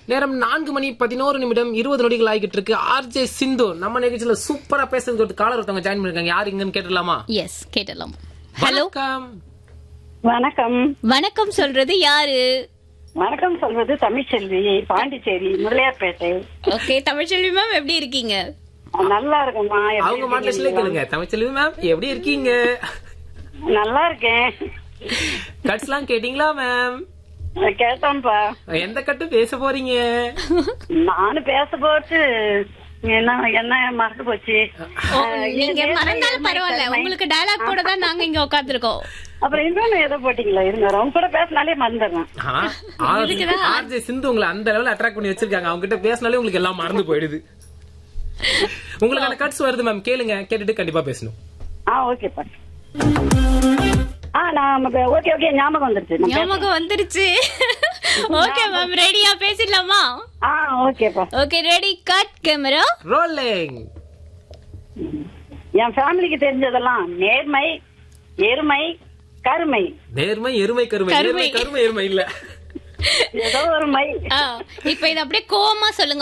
நேரம் நான்கு மணி பதினோரு நிமிடம் இருபது நொடிகள் ஆகிட்டு இருக்கு ஆர்ஜே சிந்து நம்ம நிகழ்ச்சியில சூப்பரா பேசுறதுக்கு ஒரு காலர் ஒருத்தவங்க ஜாயின் பண்ணிருக்காங்க யார் இங்கன்னு கேட்டுடலாமா எஸ் கேட்டலாம் ஹலோ வணக்கம் வணக்கம் வணக்கம் சொல்றது யாரு வணக்கம் சொல்வது தமிழ்ச்செல்வி பாண்டிச்சேரி முதலியார்பேட்டை ஓகே தமிழ்ச்செல்வி மேம் எப்படி இருக்கீங்க நல்லா இருக்குமா எப்படி அவங்க மாடலேஷன்ல இருக்கீங்க? கேளுங்க தமிழ்ச்செல்வி மேம் எப்படி இருக்கீங்க நல்லா இருக்கேன் கட்ஸ் எல்லாம் கேட்டீங்களா மேம் கேட்டோம்ப்பா எந்த கட்டு பேச போறீங்க நானும் பேச போட்டு என்ன என்ன மறந்து போச்சு ஓ, அஹ், நீங்க ஏ- மறந்தாலும் ஏ- பரவாயில்ல ஏ- உங்களுக்கு டயலாக் போட தான் நாங்க இங்க உட்காந்துருக்கோம் அப்புறம் இன்னொன்னு ஏதோ போட்டீங்களா இருங்க அவங்க கூட பேசினாலே மறந்துடுறேன் ஆர்ஜே சிந்து உங்களை அந்த லெவல்ல அட்ராக்ட் பண்ணி வச்சிருக்காங்க அவங்க கிட்ட பேசினாலே உங்களுக்கு எல்லாம் மறந்து போயிடுது உங்களுக்கான கட்ஸ் வருது மேம் கேளுங்க கேட்டுட்டு கண்டிப்பா பேசணும் ஆ ஓகேப்பா ஆ நான் ஓகே ஓகே ஞாபகம் வந்துருச்சு நான் பேசுறேன். ஞாபகம் வந்துருச்சு ஓகே மேம் ரெடியா பேசிடலாமா ஆ ஓகேப்பா okay ready cut camera rolling என் ஃபேமிலிக்கு தெரிஞ்சதெல்லாம் நேர்மை எருமை கருமை நேர்மை எருமை கருமை கருமை. நேர்மை கருமை எருமை இல்ல ஏதோ ஒரு மை இப்ப இது அப்படியே கோவமா சொல்லுங்க